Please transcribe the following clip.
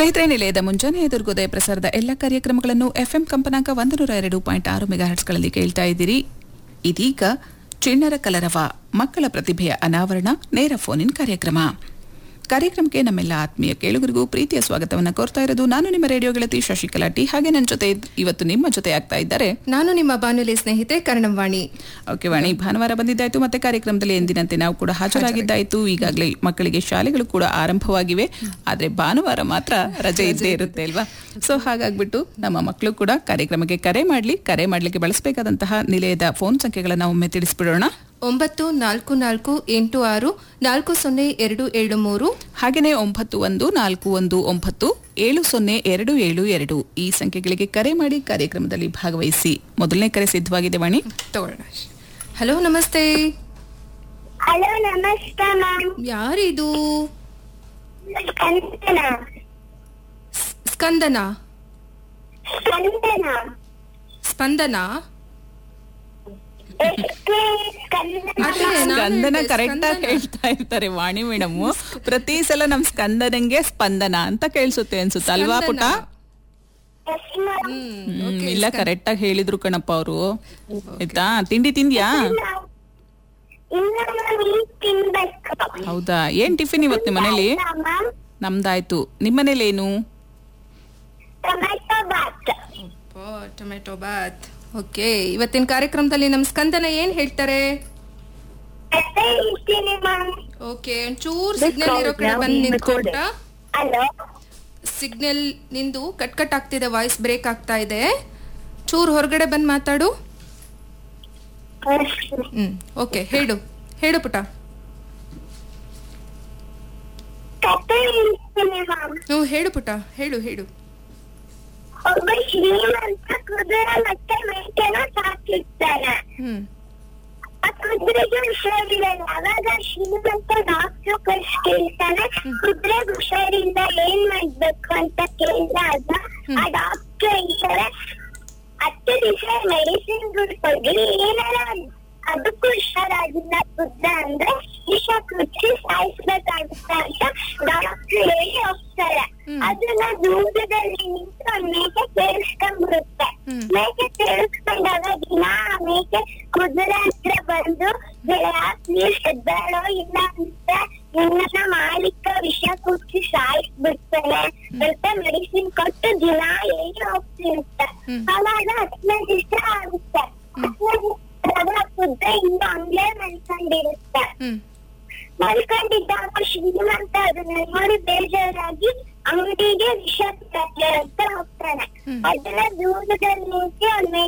ಸ್ನೇಹಿತರೆ ನಿಲಯದ ಮುಂಜಾನೆ ಎದುರುಗೋದೆ ಪ್ರಸಾರದ ಎಲ್ಲ ಕಾರ್ಯಕ್ರಮಗಳನ್ನು ಎಫ್ಎಂ ಕಂಪನಾಂಕ ಒಂದು ನೂರ ಎರಡು ಪಾಯಿಂಟ್ ಆರು ಮೆಗಾಹರ್ಟ್ಸ್ಗಳಲ್ಲಿ ಕೇಳ್ತಾ ಇದ್ದೀರಿ ಇದೀಗ ಚಿಣ್ಣರ ಕಲರವ ಮಕ್ಕಳ ಪ್ರತಿಭೆಯ ಅನಾವರಣ ನೇರ ಫೋನ್ ಇನ್ ಕಾರ್ಯಕ್ರಮ ಕಾರ್ಯಕ್ರಮಕ್ಕೆ ನಮ್ಮೆಲ್ಲ ಆತ್ಮೀಯ ಕೇಳುಗರಿಗೂ ಪ್ರೀತಿಯ ಸ್ವಾಗತವನ್ನು ಕೋರ್ತಾ ಇರೋದು ನಾನು ನಿಮ್ಮ ರೇಡಿಯೋ ಗೆಳತಿ ಶಶಿಕಲಾ ಟಿ ಹಾಗೆ ನನ್ನ ಜೊತೆ ಇದ್- ಇವತ್ತು ನಿಮ್ಮ ಜೊತೆ ಆಗ್ತಾ ಇದ್ದಾರೆ ನಾನು ನಿಮ್ಮ ಬಾನುಲಿ ಸ್ನೇಹಿತೆ ಕರ್ಣವಾಣಿ ಓಕೆ ವಾಣಿ ಭಾನುವಾರ ಬಂದಿದ್ದಾಯ್ತು ಮತ್ತೆ ಕಾರ್ಯಕ್ರಮದಲ್ಲಿ ಎಂದಿನಂತೆ ನಾವು ಕೂಡ ಹಾಜರಾಗಿದ್ದಾಯ್ತು ಈಗಾಗಲೇ ಮಕ್ಕಳಿಗೆ ಶಾಲೆಗಳು ಕೂಡ ಆರಂಭವಾಗಿವೆ ಆದ್ರೆ ಭಾನುವಾರ ಮಾತ್ರ ರಜೆ ಇದ್ದೇ ಇರುತ್ತೆ ಅಲ್ವಾ ಸೊ ಹಾಗಾಗ್ಬಿಟ್ಟು ನಮ್ಮ ಮಕ್ಕಳು ಕೂಡ ಕಾರ್ಯಕ್ರಮಕ್ಕೆ ಕರೆ ಮಾಡ್ಲಿ ಕರೆ ಮಾಡ್ಲಿಕ್ಕೆ ಬಳಸಬೇಕಾದಂತಹ ನಿಲಯದ ಫೋನ್ ಸಂಖ್ಯೆಗಳನ್ನ ಒಮ್ಮೆ ತಿಳಿಸ್ಬಿಡೋಣ ಒಂಬತ್ತು ನಾಲ್ಕು ನಾಲ್ಕು ಎಂಟು ಆರು ನಾಲ್ಕು ಸೊನ್ನೆ ಎರಡು ಏಳು ಮೂರು ಹಾಗೆಯೇ ಒಂಬತ್ತು ಒಂದು ನಾಲ್ಕು ಒಂದು ಒಂಬತ್ತು ಏಳು ಸೊನ್ನೆ ಎರಡು ಏಳು ಎರಡು ಈ ಸಂಖ್ಯೆಗಳಿಗೆ ಕರೆ ಮಾಡಿ ಕಾರ್ಯಕ್ರಮದಲ್ಲಿ ಭಾಗವಹಿಸಿ ಮೊದಲನೇ ಕರೆ ಸಿದ್ಧವಾಗಿದೆ ವಾಣಿ ತಗೊಳ್ಳೋಣ ಹಲೋ ನಮಸ್ತೆ ಹಲೋ ನಮಸ್ತೆ ಮ್ಯಾಮ್ ಯಾರಿದು ಸ್ಕಂದನ ಸ್ಕಂದನ ಸ್ಕಂದನ ಸ್ಪಂದನ ಎಷ್ಟು ಸ್ಕಂದನ ಅದೇ ನಾನು ಸ್ಕಂದನ ಹೇಳ್ದೆ, ಕರೆಕ್ಟ್ ಆಗಿ ಸ್ಕಂದನ. ಹೇಳ್ತಾ ಇರ್ತಾರೆ ವಾಣಿ ಮೇಡಮ್ ಪ್ರತಿ ಸಲ ನಮ್ ಸ್ಕಂದನಂಗೆ ಸ್ಪಂದನ ಅಂತ ಕೇಳಿಸುತ್ತೆ ಅನ್ಸುತ್ತೆ ಅಲ್ವಾ ಪುಟ ಎಸ್ ಮ್ಯಾಮ್ ಹ್ಮ್, ಇಲ್ಲ ಕರೆಕ್ಟ್ ಆಗಿ ಹೇಳಿದ್ರು ಕಣಪ್ಪ ಅವರು ಆಯ್ತಾ ತಿಂಡಿ ತಿಂದ್ಯಾ ಇನ್ನು ಮ್ಯಾಮ್ ಈಗ ತಿನ್ಬೇಕು ಹೌದಾ ಏನ್ ಟಿಫಿನ್ ಇವತ್ತು ನಿಮ್ಮ ಮನೇಲಿ ಮ್ಯಾಮ್ ನಮ್ದಾಯ್ತು ನಿಮ್ಮ ಮನೇಲಿ ಏನು tomato bath tomato bath okay ಇವತ್ತಿನ ಕಾರ್ಯಕ್ರಮದಲ್ಲಿ ನಮ್ ಸ್ಕಂದನ ಏನ್ ಹೇಳ್ತಾರೆ ಮತ್ತೆ ಇರ್ತೀನಿ ಮ್ಯಾಮ್ ಓಕೆ ಒಂಚೂರ್ ಸಿಗ್ನಲ್ ಇರೋ ಕಡೆ ಬಂದು ನಿಂತ್ಕೊಟ್ಟ ಹಲೋ ಸಿಗ್ನಲ್ ನಿಂದು ಕಟ್ ಕಟ್ ಆಗ್ತಿದೆ ವಾಯ್ಸ್ ಬ್ರೇಕ್ ಆಗ್ತಾ ಇದೆ ಚೂರ್ ಹೊರಗಡೆ ಬಂದ್ ಮಾತಾಡು ಹ್ಮ್ ಓಕೆ ಹೇಳು ಹೇಳು ಪುಟ ಕತೆ ಇರ್ತೀನಿ ಮ್ಯಾಮ್ ಹ್ಞೂ ಹೇಳು ಪುಟ ಹೇಳು ಹೇಳು ಒಬ್ಬ ಶ್ರೀಮಂತ ಕುದುರೆ ಮತ್ತೆ ಮೇಕೆನ ಸಾಕಿರ್ತಾನೆ ಹ್ಮ್ ಆ ಕುದುರೆಗೆ ಹುಷಾರಿರಲ್ಲ ಅವಾಗ ಶ್ರೀಮಂತ ಡಾಕ್ಟರ್ ಕರ್ಸ್ ಕೇಳ್ತಾನೆ ಕುದುರೆಗೆ ಹುಷಾರಿಲ್ಲ ಏನ್ ಮಾಡ್ಬೇಕು ಅಂತ ಕೇಳಿದಾಗ ಆ ಡಾಕ್ಟರ್ ಹೇಳ್ತಾರೆ ಹತ್ತು ದಿವಸ ಮೆಡಿಸಿನ್ ಕೊಡ್ರಿ ಏನಾರ ಅದಕ್ಕೂ ಹುಷಾರಾಗಿಲ್ಲ ಕುದುರೆ ಅಂದ್ರೆ ವಿಷ ಕುಚ್ಚಿ ಸಾಯಿಸ್ಬೇಕಾಗುತ್ತೆ ಅಂತ ಡಾಕ್ಟರ್ ಹೇಳಿ ಹೋಗ್ತಾರೆ ಅದನ್ನ ದೂರದಲ್ಲಿ ನಿಂತು ಆ ಮೇಕೆ ಕೇಳಿಸ್ಕೊಂಡ್ಬಿಡುತ್ತೆ ಹ್ಮ್. ಮೇಕೆ ಕೇಳಿಸ್ಕೊಂಡಾಗ ದಿನ ಆ ಮೇಕೆ ಕುದುರೆ ಹತ್ರ ಬಂದು ಪ್ಲೀಸ್ ಎದ್ದಾಳೋ ಇಲ್ಲ ಅಂತ ನಿನ್ನ ಮಾಲೀಕ ವಿಷ ಕುಚ್ಚಿ ಸಾಯಿಸ್ಬಿಡ್ತಾನೆ ಸ್ವಲ್ಪ ಮೆಡಿಸಿನ್ ಕೊಟ್ಟು ದಿನ ಹೇಳಿ ಹೋಗ್ತಿರುತ್ತೆ ಹ್ಮ್. ಅವಾಗ ಹತ್ತನೇ ದಿವಸ ಆಗುತ್ತೆ ಹತ್ತನೇ ದಿವಸ ಕುದುರೆ ಇನ್ನು ಹಂಗೆ ಮಲ್ಕೊಂಡಿರುತ್ತೆ ಹ್ಮ್ ಮಲ್ಕೊಂಡಿದ್ದಾಗ ಶ್ರೀಮಂತ ಅದನ್ನ ನೋಡಿ ಬೇಜಾರಾಗಿ ಅಂಗಡಿಗೆ ವಿಷ ತರಕ್ಕೆ ಅಂತ ಹೋಗ್ತಾನೆ ಹ್ಮ್. ಅದನ್ನ ದೂರದಲ್ಲಿ ನಿಂತು ಅವ್ನ